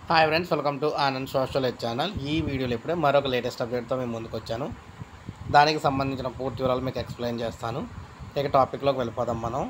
hi friends welcome to Anand social head channel ఈ వీడియోలో ఇప్పుడే మరొక లేటెస్ట్ అప్డేట్తో మేము ముందుకు వచ్చాను దానికి సంబంధించిన పూర్తి వివరాలు మీకు ఎక్స్ప్లెయిన్ చేస్తాను ఇక టాపిక్లోకి వెళ్ళిపోదాం మనం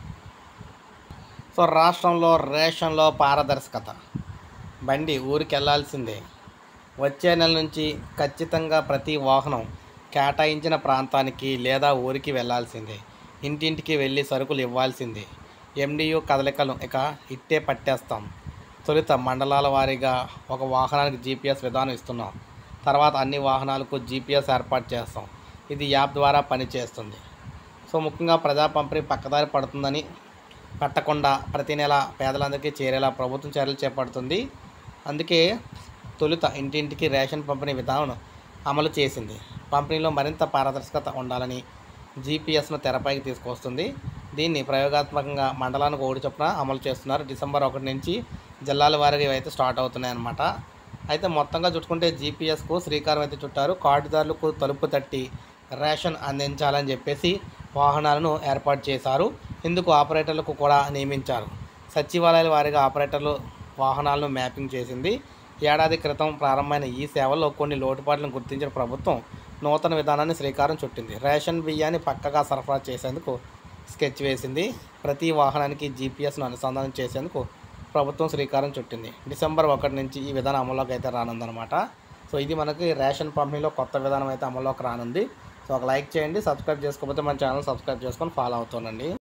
సో రాష్ట్రంలో రేషన్లో పారదర్శకత బండి ఊరికి వెళ్ళాల్సిందే వచ్చే నెల నుంచి ఖచ్చితంగా ప్రతి వాహనం కేటాయించిన ప్రాంతానికి లేదా ఊరికి వెళ్ళాల్సిందే ఇంటింటికి వెళ్ళి సరుకులు ఇవ్వాల్సిందే ఎండియు కదలికలు ఇక ఇట్టే పట్టేస్తాం తొలుత మండలాల వారీగా ఒక వాహనానికి జీపీఎస్ విధానం ఇస్తున్నాం తర్వాత అన్ని వాహనాలకు జీపీఎస్ ఏర్పాటు చేస్తాం ఇది యాప్ ద్వారా పనిచేస్తుంది సో ముఖ్యంగా ప్రజా పంపిణీ పక్కదారి పడుతుందని పట్టకుండా ప్రతి నెల పేదలందరికీ చేరేలా ప్రభుత్వం చర్యలు చేపడుతుంది అందుకే తొలుత ఇంటింటికి రేషన్ పంపిణీ విధానం అమలు చేసింది పంపిణీలో మరింత పారదర్శకత ఉండాలని జీపీఎస్ను తెరపైకి తీసుకొస్తుంది దీన్ని ప్రయోగాత్మకంగా మండలానికి ఒకటి చొప్పున అమలు చేస్తున్నారు డిసెంబర్ ఒకటి నుంచి జిల్లాల వారీగా ఇవైతే స్టార్ట్ అవుతున్నాయి అన్నమాట అయితే మొత్తంగా చుట్టుకుంటే జీపీఎస్కు శ్రీకారం అయితే చుట్టారు కార్డుదారులకు తలుపు తట్టి రేషన్ అందించాలని చెప్పేసి వాహనాలను ఏర్పాటు చేశారు ఇందుకు ఆపరేటర్లకు కూడా నియమించారు సచివాలయాల వారీగా ఆపరేటర్లు వాహనాలను మ్యాపింగ్ చేసింది ఏడాది క్రితం ప్రారంభమైన ఈ సేవల్లో కొన్ని లోటుపాట్లను గుర్తించిన ప్రభుత్వం నూతన విధానాన్ని శ్రీకారం చుట్టింది రేషన్ బియ్యాన్ని పక్కగా సరఫరా చేసేందుకు స్కెచ్ వేసింది ప్రతి వాహనానికి జీపీఎస్ను అనుసంధానం చేసేందుకు ప్రభుత్వం శ్రీకారం చుట్టింది డిసెంబర్ ఒకటి నుంచి ఈ విధానం అమల్లోకి అయితే రానుందనమాట సో ఇది మనకి రేషన్ పంపిణీలో కొత్త విధానం అయితే అమల్లోకి రానుంది సో ఒక లైక్ చేయండి సబ్స్క్రైబ్ చేసుకోకపోతే మన ఛానల్ సబ్స్క్రైబ్ చేసుకొని ఫాలో అవుతానండి